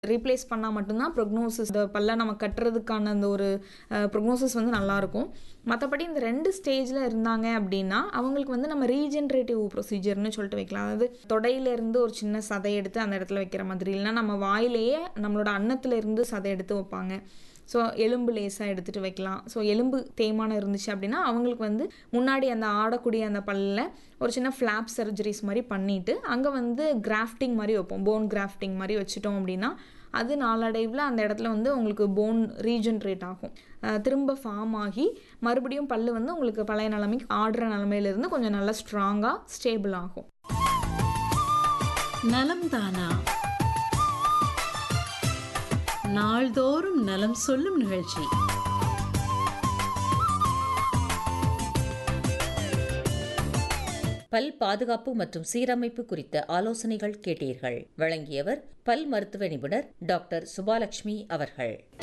replace பண்ணால் மட்டும்தான் prognosis இந்த பல்ல நம்ம கட்டுறதுக்கான அந்த ஒரு ப்ரொக்னோசிஸ் வந்து நல்லாயிருக்கும் மற்றபடி இந்த ரெண்டு ஸ்டேஜில் இருந்தாங்க அப்படின்னா அவங்களுக்கு வந்து நம்ம ரீஜென்ரேட்டிவ் ப்ரொசீஜர்னு சொல்லிட்டு வைக்கலாம் அதாவது தொடையிலேருந்து ஒரு சின்ன சதை எடுத்து அந்த இடத்துல வைக்கிற மாதிரி இல்லைன்னா நம்ம வாயிலேயே நம்மளோட அன்னத்துலேருந்து சதை எடுத்து வைப்பாங்க ஸோ எலும்பு லேசாக எடுத்துகிட்டு வைக்கலாம் ஸோ எலும்பு தேய்மானம் இருந்துச்சு அப்படின்னா அவங்களுக்கு வந்து முன்னாடி அந்த ஆடக்கூடிய அந்த பல்லில் ஒரு சின்ன ஃப்ளாப் சர்ஜரிஸ் மாதிரி பண்ணிவிட்டு அங்கே வந்து கிராஃப்டிங் மாதிரி வைப்போம் போன் கிராஃப்டிங் மாதிரி வச்சுட்டோம் அப்படின்னா அது நாளடைவில் அந்த இடத்துல வந்து உங்களுக்கு போன் ரீஜென்ரேட் ஆகும் திரும்ப ஃபார்ம் ஆகி மறுபடியும் பல் வந்து உங்களுக்கு பழைய நிலைமைக்கு ஆடுற நிலமையிலேருந்து கொஞ்சம் நல்லா ஸ்ட்ராங்காக ஸ்டேபிள் ஆகும் நலம் தானா நாள்தோறும் நலம் சொல்லும் நிகழ்ச்சி பல் பாதுகாப்பு மற்றும் சீரமைப்பு குறித்த ஆலோசனைகள் கேட்டீர்கள் வழங்கியவர் பல் மருத்துவ நிபுணர் டாக்டர் சுபாலட்சுமி அவர்கள்